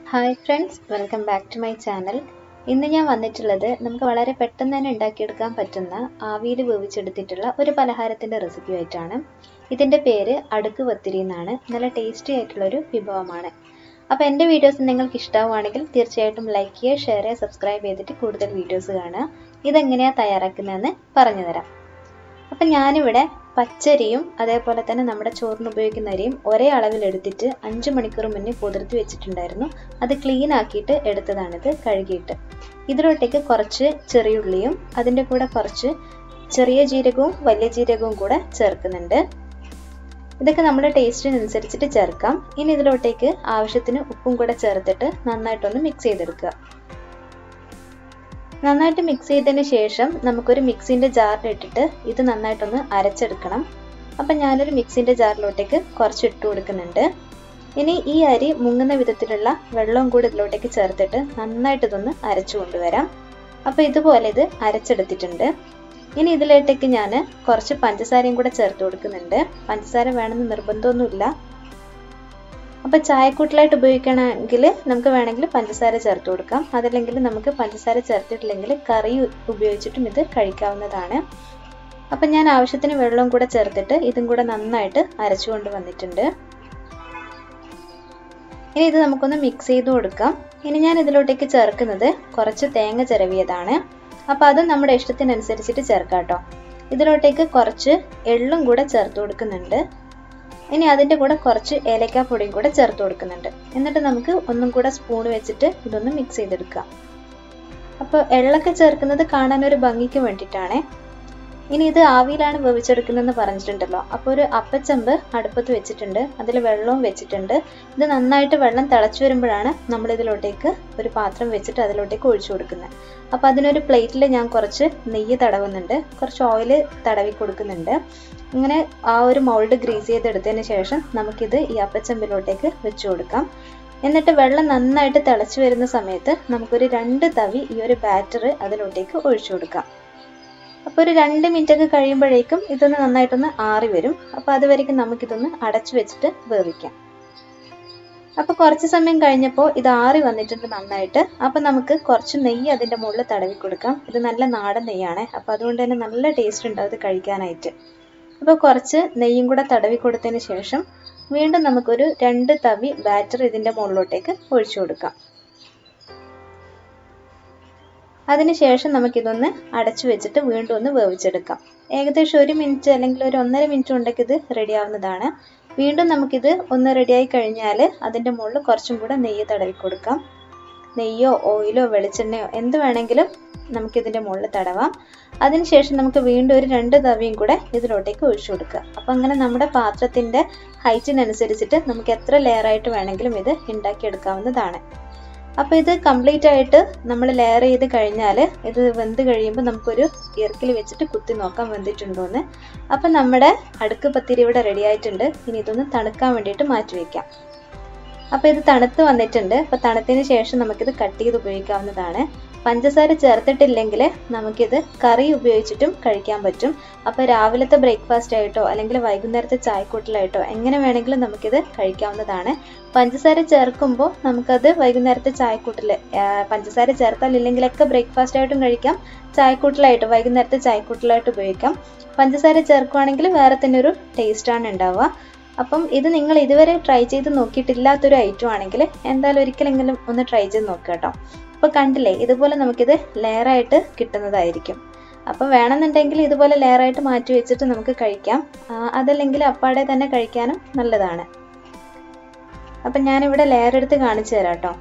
hi friends welcome back to my channel ഇന്ന് ഞാൻ വന്നിട്ടുള്ളത് നമുക്ക് വളരെ പെട്ടെന്ന് തന്നെ ഉണ്ടാക്കിയെടുക്കാൻ പറ്റുന്ന ആവിയിൽ വേവിച്ചെടുത്തിട്ടുള്ള ഒരു പലഹാരത്തിൻ്റെ റെസിപ്പി ആയിട്ടാണ് ഇതിൻ്റെ പേര് അടുക്ക് പത്തിരി എന്നാണ് നല്ല ടേസ്റ്റി ആയിട്ടുള്ള ഒരു വിഭവമാണ് അപ്പോൾ എൻ്റെ വീഡിയോസ് നിങ്ങൾക്ക് ഇഷ്ടമാവുകയാണെങ്കിൽ തീർച്ചയായിട്ടും ലൈക്ക് ചെയ്യുക ഷെയർ ചെയ്യുക സബ്സ്ക്രൈബ് ചെയ്തിട്ട് കൂടുതൽ വീഡിയോസ് കാണുക ഇതെങ്ങനെയാണ് തയ്യാറാക്കുന്നതെന്ന് പറഞ്ഞു തരാം അപ്പം ഞാനിവിടെ പച്ചരിയും അതേപോലെ തന്നെ നമ്മുടെ ചോറിന് ഉപയോഗിക്കുന്ന അരിയും ഒരേ അളവിൽ എടുത്തിട്ട് അഞ്ച് മണിക്കൂർ മുന്നേ കുതിർത്തി വെച്ചിട്ടുണ്ടായിരുന്നു അത് ക്ലീൻ ആക്കിയിട്ട് എടുത്തതാണിത് കഴുകിയിട്ട് ഇതിലോട്ടേക്ക് കുറച്ച് ചെറിയുള്ളിയും അതിൻ്റെ കൂടെ കുറച്ച് ചെറിയ ജീരകവും വലിയ ജീരകവും കൂടെ ചേർക്കുന്നുണ്ട് ഇതൊക്കെ നമ്മുടെ ടേസ്റ്റിനനുസരിച്ചിട്ട് ചേർക്കാം ഇനി ഇതിലോട്ടേക്ക് ആവശ്യത്തിന് ഉപ്പും കൂടെ ചേർത്തിട്ട് നന്നായിട്ടൊന്ന് മിക്സ് ചെയ്തെടുക്കുക നന്നായിട്ട് മിക്സ് ചെയ്തതിന് ശേഷം നമുക്കൊരു മിക്സിൻ്റെ ജാറിലിട്ടിട്ട് ഇത് നന്നായിട്ടൊന്ന് അരച്ചെടുക്കണം അപ്പം ഞാനൊരു മിക്സിൻ്റെ ജാറിലോട്ടേക്ക് കുറച്ച് ഇട്ട് കൊടുക്കുന്നുണ്ട് ഇനി ഈ അരി മുങ്ങുന്ന വിധത്തിലുള്ള വെള്ളവും കൂടി ഇതിലോട്ടേക്ക് ചേർത്തിട്ട് നന്നായിട്ട് ഇതൊന്ന് അരച്ചു കൊണ്ടുവരാം അപ്പോൾ ഇതുപോലെ ഇത് അരച്ചെടുത്തിട്ടുണ്ട് ഇനി ഇതിലോട്ടേക്ക് ഞാൻ കുറച്ച് പഞ്ചസാരയും കൂടെ ചേർത്ത് കൊടുക്കുന്നുണ്ട് പഞ്ചസാര വേണമെന്ന് നിർബന്ധമൊന്നുമില്ല അപ്പോൾ ചായക്കൂട്ടിലായിട്ട് ഉപയോഗിക്കണമെങ്കിൽ നമുക്ക് വേണമെങ്കിൽ പഞ്ചസാര ചേർത്ത് കൊടുക്കാം അതല്ലെങ്കിൽ നമുക്ക് പഞ്ചസാര ചേർത്തിട്ടില്ലെങ്കിൽ കറി ഉപയോഗിച്ചിട്ടും ഇത് കഴിക്കാവുന്നതാണ് അപ്പം ഞാൻ ആവശ്യത്തിന് വെള്ളവും കൂടെ ചേർത്തിട്ട് ഇതും കൂടെ നന്നായിട്ട് അരച്ചു കൊണ്ട് വന്നിട്ടുണ്ട് ഇനി ഇത് നമുക്കൊന്ന് മിക്സ് ചെയ്ത് കൊടുക്കാം ഇനി ഞാൻ ഇതിലോട്ടേക്ക് ചേർക്കുന്നത് കുറച്ച് തേങ്ങ ചിരവിയതാണ് അപ്പോൾ അത് നമ്മുടെ ഇഷ്ടത്തിനനുസരിച്ചിട്ട് ചേർക്കാം കേട്ടോ ഇതിലോട്ടേക്ക് കുറച്ച് എള്ളും കൂടെ ചേർത്ത് കൊടുക്കുന്നുണ്ട് ഇനി അതിൻ്റെ കൂടെ കുറച്ച് ഏലക്കാപ്പൊടിയും കൂടെ ചേർത്ത് കൊടുക്കുന്നുണ്ട് എന്നിട്ട് നമുക്ക് ഒന്നും കൂടെ സ്പൂൺ വെച്ചിട്ട് ഇതൊന്ന് മിക്സ് ചെയ്തെടുക്കാം അപ്പോൾ എള്ളൊക്കെ ചേർക്കുന്നത് കാണാൻ ഒരു ഭംഗിക്ക് വേണ്ടിയിട്ടാണേ ഇനി ഇത് ആവിയിലാണ് വേവിച്ചെടുക്കുന്നതെന്ന് പറഞ്ഞിട്ടുണ്ടല്ലോ അപ്പോൾ ഒരു അപ്പച്ചമ്പ് അടുപ്പത്ത് വെച്ചിട്ടുണ്ട് അതിൽ വെള്ളവും വെച്ചിട്ടുണ്ട് ഇത് നന്നായിട്ട് വെള്ളം തിളച്ചു വരുമ്പോഴാണ് നമ്മൾ ഇതിലോട്ടേക്ക് ഒരു പാത്രം വെച്ചിട്ട് അതിലോട്ടേക്ക് ഒഴിച്ചു കൊടുക്കുന്നത് അപ്പോൾ അതിനൊരു പ്ലേറ്റിൽ ഞാൻ കുറച്ച് നെയ്യ് തടവുന്നുണ്ട് കുറച്ച് ഓയിൽ തടവി കൊടുക്കുന്നുണ്ട് ഇങ്ങനെ ആ ഒരു മൗൾഡ് ഗ്രീസ് ചെയ്തെടുത്തതിന് ശേഷം നമുക്കിത് ഈ അപ്പച്ചമ്പിലോട്ടേക്ക് വെച്ചു കൊടുക്കാം എന്നിട്ട് വെള്ളം നന്നായിട്ട് തിളച്ചു വരുന്ന സമയത്ത് നമുക്കൊരു രണ്ട് തവി ഈ ഒരു ബാറ്റർ അതിലോട്ടേക്ക് ഒഴിച്ചു കൊടുക്കാം അപ്പോൾ ഒരു രണ്ട് മിനിറ്റ് ഒക്കെ കഴിയുമ്പോഴേക്കും ഇതൊന്ന് നന്നായിട്ടൊന്ന് ആറി വരും അപ്പോൾ അതുവരേക്കും നമുക്കിതൊന്ന് അടച്ചു വെച്ചിട്ട് വേവിക്കാം അപ്പോൾ കുറച്ച് സമയം കഴിഞ്ഞപ്പോൾ ഇത് ആറി വന്നിട്ടുണ്ട് നന്നായിട്ട് അപ്പോൾ നമുക്ക് കുറച്ച് നെയ്യ് അതിൻ്റെ മുകളിൽ തടവി കൊടുക്കാം ഇത് നല്ല നാടൻ നെയ്യാണ് അപ്പോൾ അതുകൊണ്ട് തന്നെ നല്ല ടേസ്റ്റ് ഉണ്ടാവും ഇത് കഴിക്കാനായിട്ട് അപ്പോൾ കുറച്ച് നെയ്യും കൂടെ തടവി കൊടുത്തതിന് ശേഷം വീണ്ടും നമുക്കൊരു രണ്ട് തവി ബാറ്റർ ഇതിൻ്റെ മുകളിലോട്ടേക്ക് ഒഴിച്ചു കൊടുക്കാം അതിനുശേഷം നമുക്കിതൊന്ന് അടച്ചു വെച്ചിട്ട് വീണ്ടും ഒന്ന് വേവിച്ചെടുക്കാം ഏകദേശം ഒരു മിനിറ്റ് അല്ലെങ്കിൽ ഒരു ഒന്നര മിനിറ്റ് ഉണ്ടെങ്കിൽ ഇത് റെഡി ആവുന്നതാണ് വീണ്ടും നമുക്കിത് ഒന്ന് റെഡിയായി കഴിഞ്ഞാൽ അതിൻ്റെ മുകളിൽ കുറച്ചും കൂടെ നെയ്യ് തടവി കൊടുക്കാം നെയ്യോ ഓയിലോ വെളിച്ചെണ്ണയോ എന്ത് വേണമെങ്കിലും നമുക്കിതിൻ്റെ മുകളിൽ തടവാം അതിനുശേഷം നമുക്ക് വീണ്ടും ഒരു രണ്ട് തവിയും കൂടെ ഇതിലോട്ടേക്ക് ഒഴിച്ചു കൊടുക്കുക അപ്പം അങ്ങനെ നമ്മുടെ പാത്രത്തിൻ്റെ ഹൈറ്റിനനുസരിച്ചിട്ട് നമുക്ക് എത്ര ലെയറായിട്ട് വേണമെങ്കിലും ഇത് ഉണ്ടാക്കിയെടുക്കാവുന്നതാണ് അപ്പോൾ ഇത് കംപ്ലീറ്റ് ആയിട്ട് നമ്മൾ ലെയർ ചെയ്ത് കഴിഞ്ഞാൽ ഇത് വെന്ത് കഴിയുമ്പോൾ നമുക്കൊരു ഇറക്കിൽ വെച്ചിട്ട് കുത്തി നോക്കാം വെന്തിട്ടുണ്ടോ എന്ന് അപ്പം നമ്മുടെ അടുക്ക് പത്തിരി ഇവിടെ റെഡി ആയിട്ടുണ്ട് ഇനി ഇതൊന്ന് തണുക്കാൻ വേണ്ടിയിട്ട് മാറ്റി വയ്ക്കാം അപ്പോൾ ഇത് തണുത്ത് വന്നിട്ടുണ്ട് അപ്പോൾ തണുത്തതിന് ശേഷം നമുക്കിത് കട്ട് ചെയ്ത് ഉപയോഗിക്കാവുന്നതാണ് പഞ്ചസാര ചേർത്തിട്ടില്ലെങ്കിൽ നമുക്കിത് കറി ഉപയോഗിച്ചിട്ടും കഴിക്കാൻ പറ്റും അപ്പോൾ രാവിലത്തെ ബ്രേക്ക്ഫാസ്റ്റ് ആയിട്ടോ അല്ലെങ്കിൽ വൈകുന്നേരത്തെ ചായക്കൂട്ടിലായിട്ടോ എങ്ങനെ വേണമെങ്കിലും നമുക്കിത് കഴിക്കാവുന്നതാണ് പഞ്ചസാര ചേർക്കുമ്പോൾ നമുക്കത് വൈകുന്നേരത്തെ ചായക്കൂട്ടിൽ പഞ്ചസാര ചേർത്താൽ ഇല്ലെങ്കിലൊക്കെ ബ്രേക്ക്ഫാസ്റ്റ് ആയിട്ടും കഴിക്കാം ചായക്കൂട്ടിലായിട്ട് വൈകുന്നേരത്തെ ചായക്കൂട്ടിലായിട്ട് ഉപയോഗിക്കാം പഞ്ചസാര ചേർക്കുവാണെങ്കിൽ വേറെ തന്നെ ഒരു ടേസ്റ്റാണ് ഉണ്ടാവുക അപ്പം ഇത് നിങ്ങൾ ഇതുവരെ ട്രൈ ചെയ്ത് നോക്കിയിട്ടില്ലാത്തൊരു ഐറ്റം ആണെങ്കിൽ എന്തായാലും ഒരിക്കലെങ്കിലും ഒന്ന് ട്രൈ ചെയ്ത് നോക്കുക കേട്ടോ അപ്പോൾ കണ്ടില്ലേ ഇതുപോലെ നമുക്കിത് ലെയറായിട്ട് കിട്ടുന്നതായിരിക്കും അപ്പോൾ വേണമെന്നുണ്ടെങ്കിൽ ഇതുപോലെ ലെയറായിട്ട് മാറ്റി വെച്ചിട്ട് നമുക്ക് കഴിക്കാം അതല്ലെങ്കിൽ അപ്പാടെ തന്നെ കഴിക്കാനും നല്ലതാണ് അപ്പം ഞാനിവിടെ ലെയർ എടുത്ത് കാണിച്ചു തരാം കേട്ടോ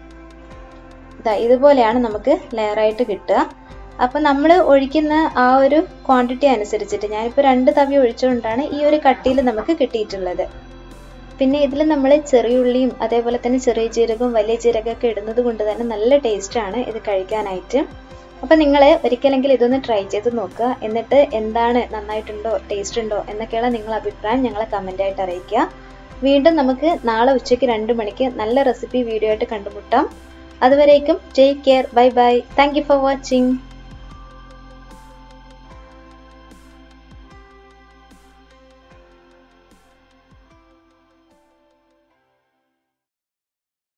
ഇതാ ഇതുപോലെയാണ് നമുക്ക് ലെയറായിട്ട് കിട്ടുക അപ്പം നമ്മൾ ഒഴിക്കുന്ന ആ ഒരു ക്വാണ്ടിറ്റി അനുസരിച്ചിട്ട് ഞാനിപ്പോൾ രണ്ട് തവി ഒഴിച്ചുകൊണ്ടാണ് ഈ ഒരു കട്ടിയിൽ നമുക്ക് കിട്ടിയിട്ടുള്ളത് പിന്നെ ഇതിൽ നമ്മൾ ചെറിയുള്ളിയും അതേപോലെ തന്നെ ചെറിയ ജീരകവും വലിയ ജീരകമൊക്കെ ഇടുന്നത് കൊണ്ട് തന്നെ നല്ല ടേസ്റ്റാണ് ഇത് കഴിക്കാനായിട്ട് അപ്പം നിങ്ങൾ ഒരിക്കലെങ്കിലും ഇതൊന്ന് ട്രൈ ചെയ്ത് നോക്കുക എന്നിട്ട് എന്താണ് നന്നായിട്ടുണ്ടോ ടേസ്റ്റ് ഉണ്ടോ എന്നൊക്കെയുള്ള നിങ്ങളുടെ അഭിപ്രായം ഞങ്ങളെ കമൻ്റായിട്ട് അറിയിക്കുക വീണ്ടും നമുക്ക് നാളെ ഉച്ചയ്ക്ക് രണ്ട് മണിക്ക് നല്ല റെസിപ്പി വീഡിയോ ആയിട്ട് കണ്ടുമുട്ടാം അതുവരേക്കും take care bye bye thank for watching